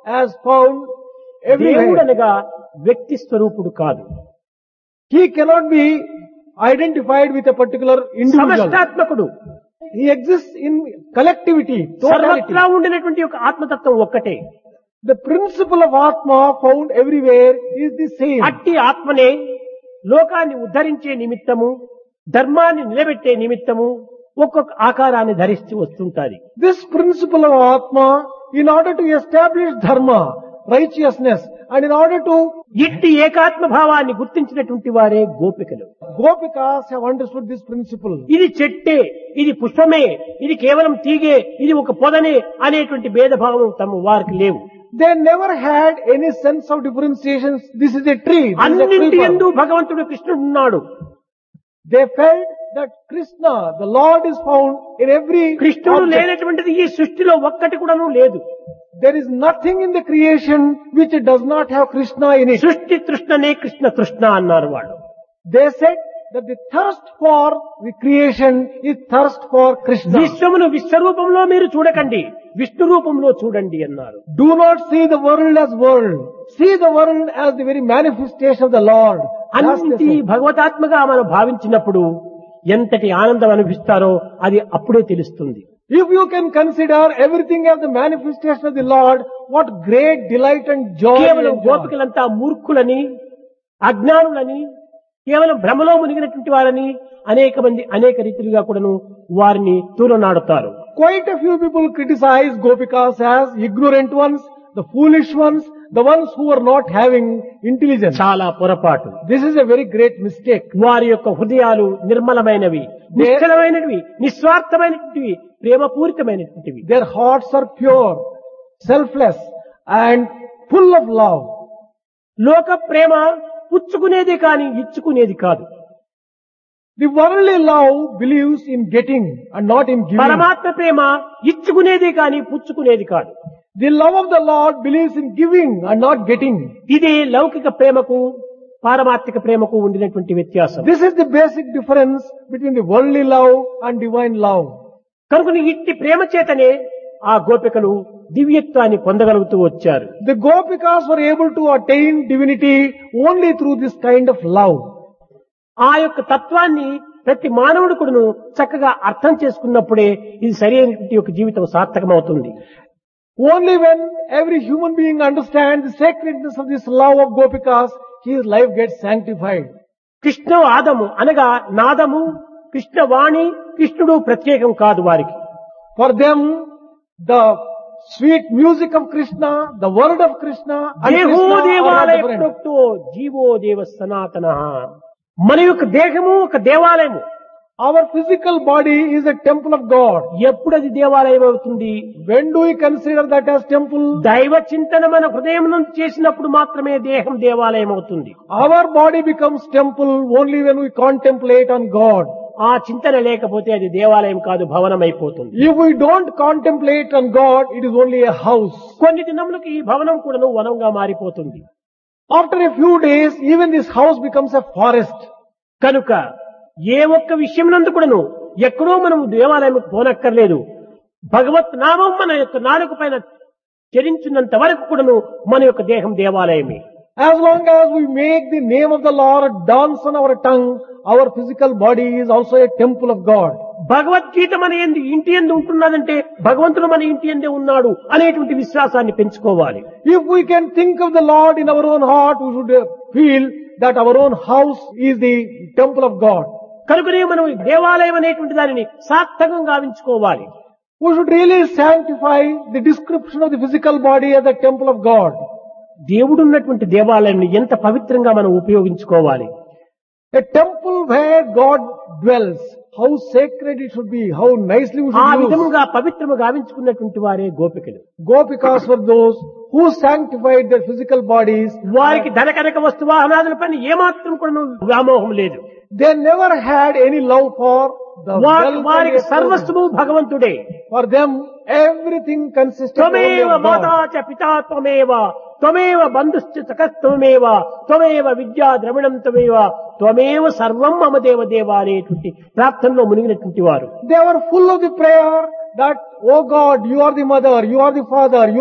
as found దేవుడు everywhere. అనగా వ్యక్తి స్వరూపుడు కాదు He cannot be identified with a particular individual. సమష్టాత్మకుడు He exists in collectivity, totality. సర్వత్రా ఉండినటువంటి ఒక ఆత్మతత్వం ఒక్కటే The principle of Atma found everywhere is the same. అట్టి ఆత్మనే లోకాన్ని ఉద్ధరించే నిమిత్తము ధర్మాన్ని నిలబెట్టే నిమిత్తము ఒక్కొక్క ఆకారాన్ని ధరిస్తూ వస్తుంటాది This principle of Atma, in order to establish dharma, righteousness, and in order to ఇట్టి ఏకాత్మ భావాన్ని గుర్తించినటువంటి వారే గోపికలు Gopikas have understood this principle. ఇది చెట్టే ఇది పుష్పమే ఇది కేవలం తీగే ఇది ఒక పొదనే అనేటువంటి భేదభావం తమ వారికి లేవు They never had any sense of differentiation. This is a tree. This is a అన్నింటి creeper. ఎందు భగవంతుడు కృష్ణుడు ఉన్నాడు They felt that Krishna, the Lord is found in every కృష్ణుడు object. లేనటువంటిది ఈ సృష్టిలో ఒక్కటి కూడాను లేదు There is nothing in the creation which does not have Krishna in it. సృష్టి తృష్ణనే కృష్ణ తృష్ణ అన్నారు వాళ్ళు They said that the thirst for the creation is thirst for Krishna. విశ్వమును విశ్వరూపంలో మీరు చూడకండి విష్ణు రూపంలో చూడండి అన్నారు Do not see the world as world. See the world as the very manifestation of the Lord. That's the అన్నింటి same. భగవతాత్మగా మనం భావించినప్పుడు ఎంతటి ఆనందం అనిపిస్తారో అది అప్పుడే తెలుస్తుంది If you can consider everything as the manifestation of the Lord, what great delight and joy. you కేవలం enjoy. గోపికలంతా మూర్ఖులని అజ్ఞానులని కేవలం భ్రమలో మునిగినటువంటి వారని అనేక మంది అనేక రీతిలుగా కూడాను వారిని తూలనాడుతారు Quite a few people criticize Gopikas as ignorant ones, the foolish ones, the ones who are not having intelligence. చాలా పొరపాటు This is a very great mistake. వారి యొక్క హృదయాలు నిర్మలమైనవి నిశ్చలమైనవి నిస్వార్థమైనటువంటివి ప్రేమపూరితమైనటువంటివి Their hearts are pure, selfless, and full of love. లోక ప్రేమ పుచ్చుకునేది కాని ఇచ్చుకునేది కాదు The worldly love believes in getting and not in giving. పరమాత్మ ప్రేమ ఇచ్చుకునేది కాని పుచ్చుకునేది కాదు The love of the Lord believes in giving and not getting. ఇది లౌకిక ప్రేమకు పారమాత్మిక ప్రేమకు ఉండినటువంటి వ్యత్యాసం This is the basic difference between the worldly love and divine love. కనుక ఇట్టి ప్రేమ చేతనే ఆ గోపికలు దివ్యత్వాన్ని పొందగలుగుతూ వచ్చారు The Gopikas were able to attain divinity only through this kind of love. ఆ యొక్క తత్వాన్ని ప్రతి మానవుడు కూడాను చక్కగా అర్థం చేసుకున్నప్పుడే ఇది సరైనటువంటి ఒక జీవితం సార్థకమవుతుంది Only when every human being understands the sacredness of this love of Gopikas, his life gets sanctified. Krishna ఆదము అనగా నాదము కృష్ణవాణి కృష్ణుడు ప్రత్యేకం కాదు వారికి For them, the sweet music of Krishna, the word of Krishna, and దేహో Krishna are దేవాలయ different. ప్రోక్తో జీవో దేవ సనాతన మన యొక్క దేహము ఒక దేవాలయము Our physical body is a temple of God. ఎప్పుడు అది దేవాలయం అవుతుంది When do we consider that as temple? దైవ చింతన మన హృదయం నుంచి చేసినప్పుడు మాత్రమే దేహం దేవాలయం అవుతుంది Our body becomes temple only when we contemplate on God. ఆ చింతన లేకపోతే అది దేవాలయం కాదు భవనం అయిపోతుంది If we don't contemplate on God, it is only a house. కొన్ని దినములకు ఈ భవనం కూడాను వనంగా మారిపోతుంది After a few days, even this house becomes a forest. కనుక ఏ ఒక్క విషయం నందు కూడాను ఎక్కడో మనం దేవాలయం పోనక్కర్లేదు భగవత్ నామం మన యొక్క నాలుక పైన చరించినంత వరకు కూడాను మన యొక్క దేహం దేవాలయమే As long as we make the name of the Lord dance on our tongue, our physical body is also a temple of God. Bhagavad Gita మన ఎందు ఇంటి ఎందు ఉంటున్నదంటే భగవంతుడు మన ఇంటి ఎందే ఉన్నాడు అనేటువంటి విశ్వాసాన్ని పెంచుకోవాలి If we can think of the Lord in our own heart, we should uh, feel that our own house is the temple of God. కనుకనే మనం ఈ దేవాలయం అనేటువంటి దానిని సార్థకం గావించుకోవాలి We should really sanctify the description of the physical body as the temple of God. దేవుడున్నటువంటి దేవాలయాన్ని ఎంత పవిత్రంగా మనం ఉపయోగించుకోవాలి A temple where God dwells. How sacred it should be. How nicely we ఆ should use. విధముగా పవిత్రము గావించుకున్నటువంటి వారే గోపికలు Gopikas were those who sanctified their physical bodies. వారికి ధనకనక వస్తు వాహనాదుల పైన ఏమాత్రం కూడా వ్యామోహం లేదు They never had any love for the వారి wealth వారికి and the సర్వస్వము భగవంతుడే For them, everything consisted only త్వమేవ of మాతా God. చ పితా త్వమేవ త్వమేవ బంధుశ్చ సకత్వమేవ త్వమేవ విద్యా ద్రవిణం త్వమేవ త్వమేవ సర్వం మమ దేవ దేవ అనేటువంటి ప్రార్థనలో మునిగినటువంటి వారు They were full of the prayer that, Oh God, you are the mother, you are the father, you